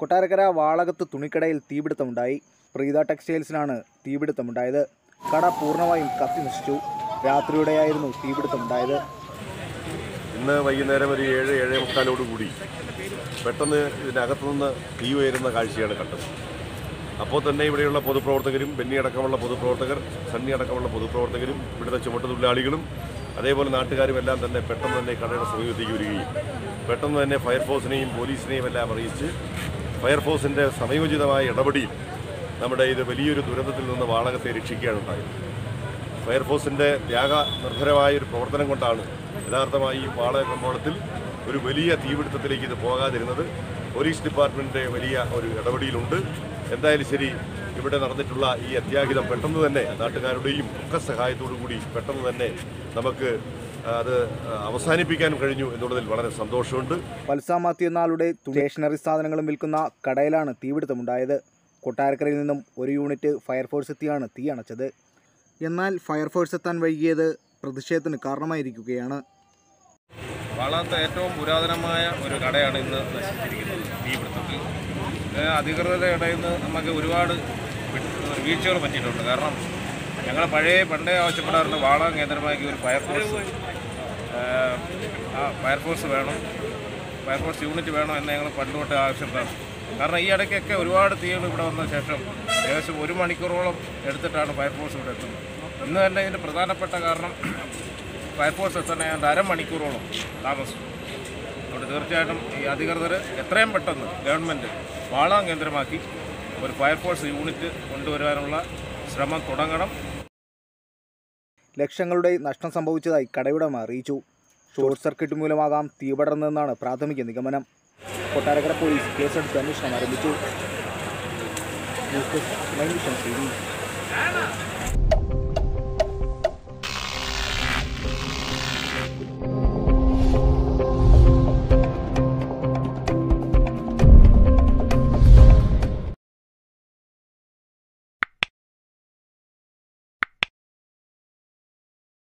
കൊട്ടാരക്കര വാളകത്ത് തുണിക്കടയിൽ തീപിടുത്തമുണ്ടായി പ്രീത ടെക്സ്റ്റൈൽസിനാണ് തീപിടുത്തമുണ്ടായത് കട പൂർണ്ണമായും കത്തി നശിച്ചു രാത്രിയോടെയായിരുന്നു തീപിടുത്തമുണ്ടായത് ഇന്ന് വൈകുന്നേരം ഒരു ഏഴ് ഏഴേ മുക്കാലോട് കൂടി പെട്ടെന്ന് ഇതിനകത്തു നിന്ന് തീ ഉയരുന്ന കാഴ്ചയാണ് കണ്ടത് അപ്പോൾ തന്നെ ഇവിടെയുള്ള പൊതുപ്രവർത്തകരും ബെന്നി അടക്കമുള്ള പൊതുപ്രവർത്തകർ സണ്ണി അടക്കമുള്ള പൊതുപ്രവർത്തകരും ഇവിടുത്തെ ചുമട്ടുതൊഴിലാളികളും അതേപോലെ നാട്ടുകാരും എല്ലാം തന്നെ പെട്ടെന്ന് തന്നെ കടയുടെ സമീപത്തേക്ക് വരികയും പെട്ടെന്ന് തന്നെ ഫയർഫോഴ്സിനെയും പോലീസിനെയും എല്ലാം അറിയിച്ച് ഫയർഫോഴ്സിൻ്റെ സമയോചിതമായ ഇടപെടിയിൽ നമ്മുടെ ഇത് വലിയൊരു ദുരന്തത്തിൽ നിന്ന് വാളകത്തെ രക്ഷിക്കുകയാണ് ഉണ്ടായത് ഫയർഫോഴ്സിൻ്റെ ത്യാഗ നിർഭരമായ ഒരു പ്രവർത്തനം കൊണ്ടാണ് യഥാർത്ഥമായി ഈ പാളയ കമ്പോളത്തിൽ ഒരു വലിയ തീപിടുത്തത്തിലേക്ക് ഇത് പോകാതിരുന്നത് പോലീസ് ഡിപ്പാർട്ട്മെൻറ്റിൻ്റെ വലിയ ഒരു ഇടപെടിയിലുണ്ട് എന്തായാലും ശരി ഇവിടെ നടന്നിട്ടുള്ള ഈ അത്യാഹിതം പെട്ടെന്ന് തന്നെ നാട്ടുകാരുടെയും ഒക്കെ സഹായത്തോടു കൂടി പെട്ടെന്ന് തന്നെ നമുക്ക് അത് അവസാനിപ്പിക്കാൻ കഴിഞ്ഞു എന്നുള്ളതിൽ വളരെ സന്തോഷമുണ്ട് വത്സ മാത്യു എന്നാളുടെ സ്റ്റേഷനറി സാധനങ്ങളും വിൽക്കുന്ന കടയിലാണ് തീപിടുത്തമുണ്ടായത് കൊട്ടാരക്കരയിൽ നിന്നും ഒരു യൂണിറ്റ് ഫയർഫോഴ്സ് എത്തിയാണ് തീ അണച്ചത് എന്നാൽ ഫയർഫോഴ്സ് എത്താൻ വൈകിയത് പ്രതിഷേധത്തിന് കാരണമായിരിക്കുകയാണ് വളത്തെ ഏറ്റവും പുരാതനമായ ഒരു കടയാണ് ഇന്ന് നശിച്ചിരിക്കുന്നത് തീപിടുത്തത്തിൽ ഏഹ് അധികൃതരുടെ ഇടയിൽ നിന്ന് നമുക്ക് ഒരുപാട് വി- വീഴ്ചകൾ പറ്റിയിട്ടുണ്ട് കാരണം ഞങ്ങൾ പഴയ പണ്ടേ ആവശ്യപ്പെടാറുണ്ട് വാളകം കേന്ദ്രമാക്കി ഒരു ഫയർഫോഴ്സ് ഏഹ് ആ ഫയർഫോഴ്സ് വേണം ഫയർഫോഴ്സ് യൂണിറ്റ് വേണം എന്ന് ഞങ്ങൾ പണ്ട് തൊട്ട് ആവശ്യപ്പെടാറ് കാരണം ഈ ഇടയ്ക്കൊക്കെ ഒരുപാട് തീകൾ ഇവിടെ വന്ന ശേഷം ഏകദേശം ഒരു മണിക്കൂറോളം എടുത്തിട്ടാണ് ഫയർഫോഴ്സ് ഇവിടെ എത്തുന്നത് ഇന്ന് തന്നെ ഇതിൻ്റെ പ്രധാനപ്പെട്ട കാരണം ഫയർഫോഴ്സ് എത്താൻ ഏതാണ്ട് അരമണിക്കൂറോളം താമസിച്ചു അതുകൊണ്ട് തീർച്ചയായിട്ടും ഈ അധികൃതർ എത്രയും പെട്ടെന്ന് ഗവൺമെൻറ് വാളാം കേന്ദ്രമാക്കി ഒരു ഫയർഫോഴ്സ് യൂണിറ്റ് കൊണ്ടുവരാനുള്ള ശ്രമം തുടങ്ങണം ലക്ഷങ്ങളുടെ നഷ്ടം സംഭവിച്ചതായി കടയുടമ അറിയിച്ചു ഷോർട്ട് സർക്യൂട്ട് മൂലമാകാം തീപടർന്നതെന്നാണ് പ്രാഥമിക നിഗമനം കൊട്ടാരക്കര പോലീസ് കേസെടുത്ത് അന്വേഷണം ആരംഭിച്ചു news desk my vision T V